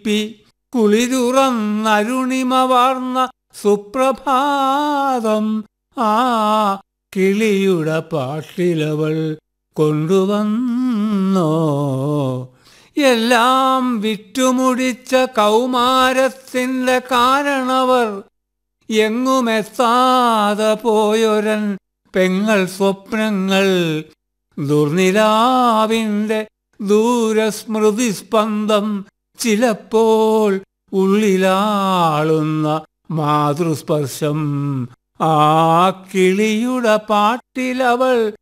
P കുളിതുറന്നരുണിമ വാർന്ന സുപ്രഭാതം ആ കിളിയുടെ പാട്ടിലവൾ കൊണ്ടുവന്നോ എല്ലാം വിറ്റുമുടിച്ച കൗമാരത്തിന്റെ കാരണവർ എങ്ങുമെത്താതെ പോയൊരൻ പെങ്ങൾ സ്വപ്നങ്ങൾ ദുർനിലാവിന്റെ ദൂരസ്മൃതി സ്പന്ദം ചിലപ്പോൾ ഉള്ളിലാളുന്ന മാതൃസ്പർശം ആ കിളിയുടെ പാട്ടിലവൾ